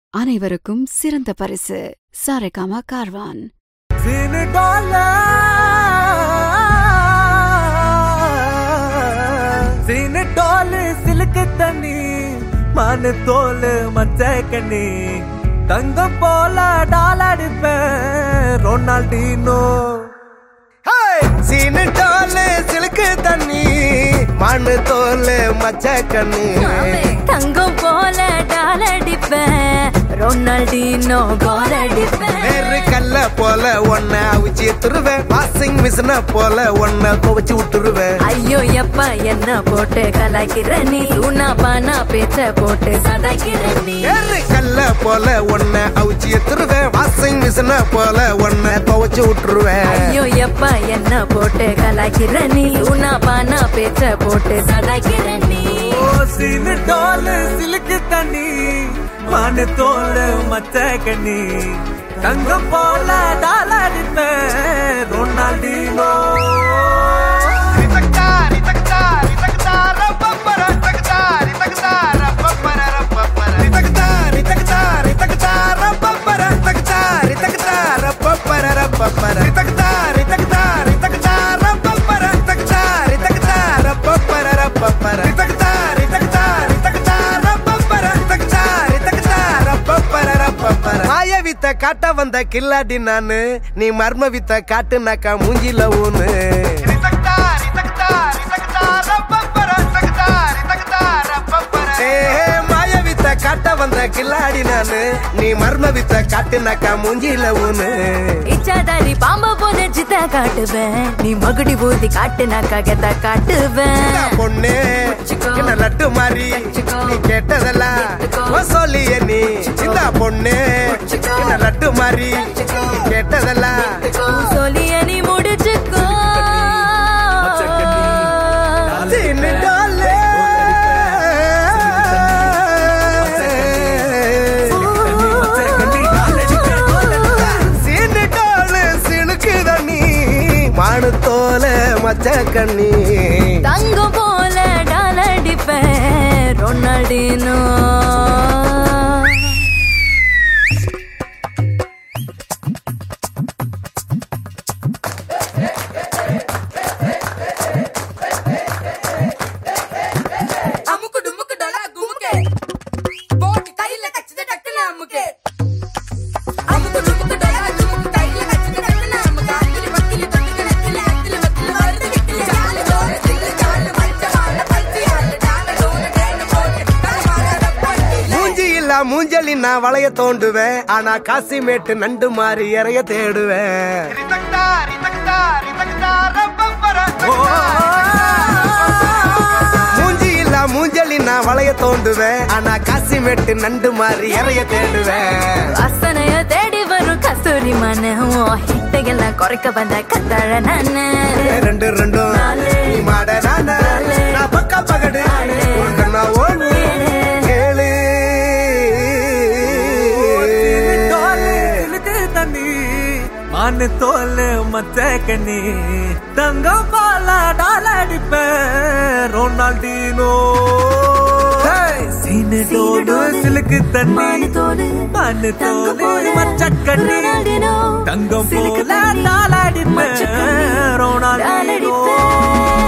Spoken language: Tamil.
அனைவருக்கும் சிறந்த பரிசு சாரேகாமா கார்வான் सीन डोले सीन डोले सिल्क तनी मान तोल மச்ச கண்ணி தங்கம் போல டாலடிப்பேன் ரொனால்டினோ சீனு டோலு சிலுக்கு தண்ணி மண்ணு தோல் மச்ச கண்ணு தங்கம் போல டாலடிப்பேன் ரொனால்டினோ கோல் அடிப்பேன் வேறு கல்ல போல ஒன்ன அவிச்சு துருவேன் வாஷிங் மிஷின போல ஒன்ன துவச்சு விட்டுருவேன் ஐயோ எப்பா என்ன போட்டு கலாய்க்கிற நீ சூனா பானா பேச்ச போட்டு சதாய்க்கிற நீ வேறு கல்ல போல ஒன்ன அவிச்சு துருவேன் வாஷிங் மிஷின போல ஒன்ன துவச்சு விட்டுருவேன் ஐயோ எப்பா என்ன போட்டு கலாய்க்கிற நீ சூனா பானா பேச்ச போட்டு சதாய்க்கிற நீ ஓ சீன் டோல் சில்க் தண்ணி மான தோல் மச்ச கண்ணி தங்கம் போல டாலடிப்பேன் ரொனால்டினோ மாய வித்த காட்ட வந்த கில்லாடி நானு நீ மர்ம வித்த காட்டுனாக்கா மூஞ்சில ஊனு ஏ, மாய வித்த காட்ட வந்த கில்லாடி நானு நீ மர்ம வித்த காட்டுனாக்கா மூஞ்சில ஊனு இச்சாதாரி பாம்ப போல ஜித்தா காட்டுவேன் நீ மகுடி பூதி காட்டுனாக்கா கெத்தா காட்டுவேன் சின்ன பொண்ணு வச்சுக்கோ. என்ன லட்டு மாதிரி வச்சுக்கோ. நீ கேட்டதெல்லாம் எடுத்துக்கோ. ஓ சொல்லிய நீ சின்ன பொண்ணு வச்சுக்கோ. என்ன லட்டு மாதிரி வச்சுக்கோ. நீ கேட்டதெல்லாம் சொல்லிய நீ முடிச்சுக்கோ சின்ன டாலே. சின்ன டாலு சினுக்குத நீ மானு தோல மச்ச கண்ணி தங்கம் போல டாலடிப்பேன் ரொனால்டினோ அமுக்கு டுமுக்கு டொலா குமுக்கு போட்டு கையில கச்சித டக்குன அமுக்கு அமுக்கு டுமுக்கு டொலா குமுக்கு கையில கச்சித டக்குன அமுக்கு அக்கிலி பக்கிலி தொட்டுக்கு நெத்தில அக்கிலி வக்கிலி வருது கிக்கிலி ஜாலு ஜோரு தில்லு ஜாலு மஞ்ச மால பல்சி ஆட்டு டால டோன டேன போட்டு கரமால ரப்பட்டி மூஞ்சி இல்ல மூஞ்சலி நான் வளைய தோண்டுவேன் ஆனா காசிமேட்டு நண்டு மாறி இறைய தேடுவேன் மூஞ்சி இல்ல மூஞ்சலி நான் வளைய தோண்டுவேன் ஆனா காசிமேட்டு நண்டு மாறி இறைய தேடுவேன் வாசனைய தேடி வரும் கஸ்தூரி மன ஹிட்டையெல்லாம் குறைக்க வந்த கத்தாழ நானு ரெண்டு ரெண்டும் நீ மாட நானு நான் பக்கா பகடு உனக்கு நான் ஓடு கேளு மான தோல் மச்ச கண்ணி தங்கம் போல டாலடிப்பேன் ரொனால்டினோ சீனு டோடு சிலுக்கு தண்ணி மானு தோடு, மான தங்கம் தோல் போல மச்ச கண்ணி ரொனால்டினோ. தங்கம் சிலுக்கு போல தண்ணி, டாலடிப்பேன் மச்ச கண்ணி, ரொனால்டினோ டாலடிப்பேன்.